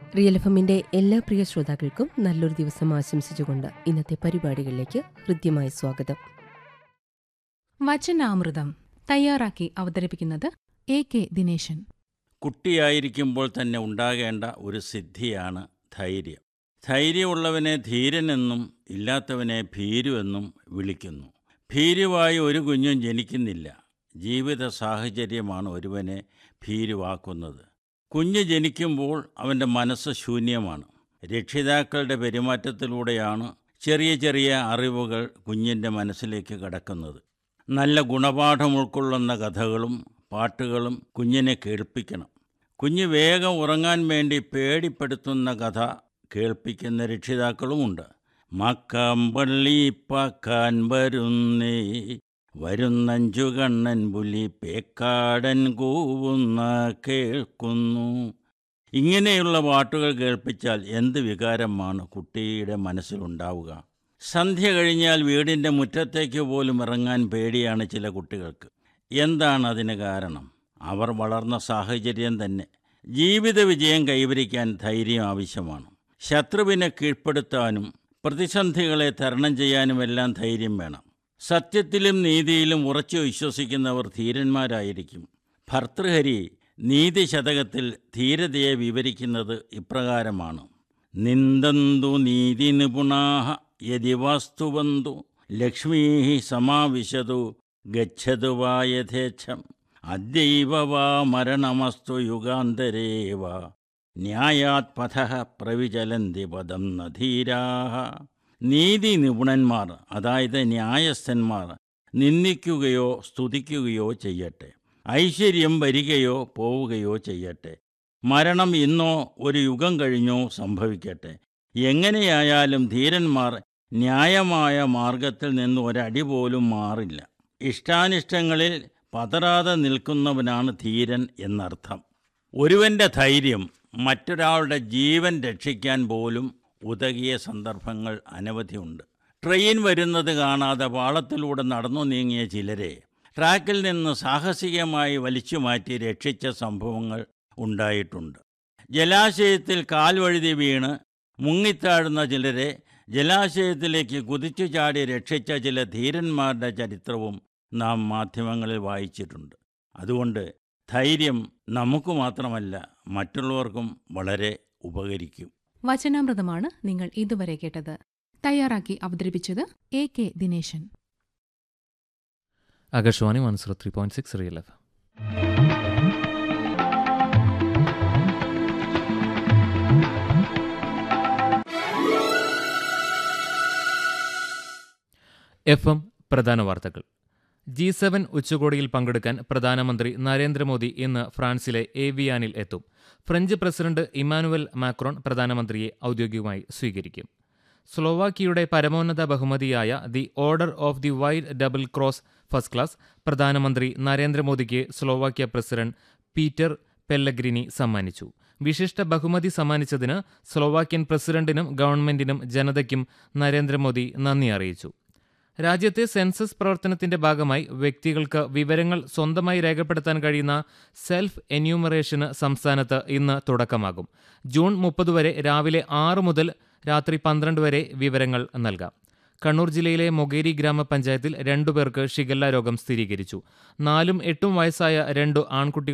real F എമ്മിന്റെ എല്ലാ പ്രിയ ശ്രോതാക്കൾക്കും നല്ലൊരു ദിവസം ആശംസിച്ചുകൊണ്ട് ഇന്നത്തെ പരിപാടികളിലേക്ക് ഹൃദ്യമായ സ്വാഗതം വചനാമൃതം തയ്യാറാക്കി അവതരിപ്പിക്കുന്നത് എ കെ ദിനേശൻ കുട്ടിയായിരിക്കുമ്പോൾ തന്നെ ഉണ്ടാകേണ്ട ഒരു സിദ്ധിയാണ് ധൈര്യം ധൈര്യമുള്ളവനെ ധീരനെന്നും ഇല്ലാത്തവനെ ഭീരുവെന്നും വിളിക്കുന്നു ഭീരുവായി ഒരു കുഞ്ഞും ജനിക്കുന്നില്ല ജീവിത സാഹചര്യമാണ് ഒരുവനെ ഭീരുവാക്കുന്നത് കുഞ്ഞ് ജനിക്കുമ്പോൾ അവൻ്റെ മനസ്സ് ശൂന്യമാണ് രക്ഷിതാക്കളുടെ പെരുമാറ്റത്തിലൂടെയാണ് ചെറിയ ചെറിയ അറിവുകൾ കുഞ്ഞിൻ്റെ മനസ്സിലേക്ക് കടക്കുന്നത് നല്ല ഗുണപാഠം ഉൾക്കൊള്ളുന്ന കഥകളും പാട്ടുകളും കുഞ്ഞിനെ കേൾപ്പിക്കണം കുഞ്ഞ് വേഗം ഉറങ്ങാൻ വേണ്ടി പേടിപ്പെടുത്തുന്ന കഥ കേൾപ്പിക്കുന്ന രക്ഷിതാക്കളുമുണ്ട് മക്കാമ്പള്ളി പാക്കാൻ വരുന്നേ വരുന്നഞ്ചു കണ്ണൻ പുലി പേക്കാടൻ കൂവുന്ന കേൾക്കുന്നു ഇങ്ങനെയുള്ള പാട്ടുകൾ കേൾപ്പിച്ചാൽ എന്ത് വികാരമാണ് കുട്ടിയുടെ മനസ്സിലുണ്ടാവുക സന്ധ്യ കഴിഞ്ഞാൽ വീടിൻ്റെ മുറ്റത്തേക്ക് പോലും ഇറങ്ങാൻ പേടിയാണ് ചില കുട്ടികൾക്ക് എന്താണ് അതിന് കാരണം അവർ വളർന്ന സാഹചര്യം തന്നെ ജീവിത വിജയം കൈവരിക്കാൻ ധൈര്യം ആവശ്യമാണ് ശത്രുവിനെ കീഴ്പ്പെടുത്താനും പ്രതിസന്ധികളെ തരണം ചെയ്യാനുമെല്ലാം ധൈര്യം വേണം സത്യത്തിലും നീതിയിലും ഉറച്ചു വിശ്വസിക്കുന്നവർ ധീരന്മാരായിരിക്കും ഭർതൃഹരി നീതി ശതകത്തിൽ ധീരതയെ വിവരിക്കുന്നത് ഇപ്രകാരമാണ് നിന്ദന്തു നീതി നിപുണാഹ യതി വാസ്തുവന്തു ലക്ഷ്മീ സമാവിശതു ഗച്ഛതു വാ യഥേച്ഛം അദ്യൈവ വാ മരണമസ്തു യുഗാന്തരേ വാ ന്യായാത് പഥ പ്രവിചലന്തി പദം നധീരാഹ നീതി നിപുണന്മാർ അതായത് ന്യായസ്ഥന്മാർ നിന്ദിക്കുകയോ സ്തുതിക്കുകയോ ചെയ്യട്ടെ ഐശ്വര്യം വരികയോ പോവുകയോ ചെയ്യട്ടെ മരണം ഇന്നോ ഒരു യുഗം കഴിഞ്ഞോ സംഭവിക്കട്ടെ എങ്ങനെയായാലും ധീരന്മാർ ന്യായമായ മാർഗത്തിൽ നിന്ന് ഒരടി പോലും മാറില്ല ഇഷ്ടാനിഷ്ടങ്ങളിൽ പതറാതെ നിൽക്കുന്നവനാണ് ധീരൻ എന്നർത്ഥം ഒരുവൻ്റെ ധൈര്യം മറ്റൊരാളുടെ ജീവൻ രക്ഷിക്കാൻ പോലും ഉതകിയ സന്ദർഭങ്ങൾ അനവധിയുണ്ട് ട്രെയിൻ വരുന്നത് കാണാതെ പാളത്തിലൂടെ നടന്നു നീങ്ങിയ ചിലരെ ട്രാക്കിൽ നിന്ന് സാഹസികമായി വലിച്ചു മാറ്റി രക്ഷിച്ച സംഭവങ്ങൾ ഉണ്ടായിട്ടുണ്ട് ജലാശയത്തിൽ കാൽവഴുതി വീണ് മുങ്ങിത്താഴുന്ന ചിലരെ ജലാശയത്തിലേക്ക് കുതിച്ചു ചാടി രക്ഷിച്ച ചില ധീരന്മാരുടെ ചരിത്രവും നാം മാധ്യമങ്ങളിൽ വായിച്ചിട്ടുണ്ട് അതുകൊണ്ട് ധൈര്യം നമുക്ക് മാത്രമല്ല മറ്റുള്ളവർക്കും വളരെ ഉപകരിക്കും വചനാമൃതമാണ് നിങ്ങൾ ഇതുവരെ കേട്ടത് തയ്യാറാക്കി അവതരിപ്പിച്ചത് A K Dineshan Akashvani one zero three point six real F F M പ്രധാന വാർത്തകൾ ജി സെവൻ ഉച്ചകോടിയിൽ പങ്കെടുക്കാൻ പ്രധാനമന്ത്രി നരേന്ദ്രമോദി ഇന്ന് ഫ്രാൻസിലെ ഏവിയാനിൽ എത്തും ഫ്രഞ്ച് പ്രസിഡന്റ് ഇമാനുവൽ മാക്രോൺ പ്രധാനമന്ത്രിയെ ഔദ്യോഗികമായി സ്വീകരിക്കും സ്ലോവാക്കിയുടെ പരമോന്നത ബഹുമതിയായ the order of the white double cross first class പ്രധാനമന്ത്രി നരേന്ദ്രമോദിക്ക് സ്ലോവാക്യ പ്രസിഡന്റ് പീറ്റർ പെല്ലഗ്രിനി സമ്മാനിച്ചു വിശിഷ്ട ബഹുമതി സമ്മാനിച്ചതിന് സ്ലോവാക്യൻ പ്രസിഡന്റിനും ഗവൺമെന്റിനും ജനതയ്ക്കും നരേന്ദ്രമോദി നന്ദി അറിയിച്ചു രാജ്യത്തെ സെൻസസ് പ്രവർത്തനത്തിന്റെ ഭാഗമായി വ്യക്തികൾക്ക് വിവരങ്ങൾ സ്വന്തമായി രേഖപ്പെടുത്താൻ കഴിയുന്ന സെൽഫ് എന്യൂമറേഷന് സംസ്ഥാനത്ത് ഇന്ന് തുടക്കമാകും ജൂൺ മുപ്പത് വരെ രാവിലെ ആറ് മുതൽ രാത്രി പന്ത്രണ്ട് വരെ വിവരങ്ങൾ നൽകാം കണ്ണൂർ ജില്ലയിലെ മൊകേരി ഗ്രാമപഞ്ചായത്തിൽ രണ്ടുപേർക്ക് ഷിഗല്ല രോഗം സ്ഥിരീകരിച്ചു നാലും എട്ടും വയസ്സായ രണ്ട് ആൺകുട്ടികൾ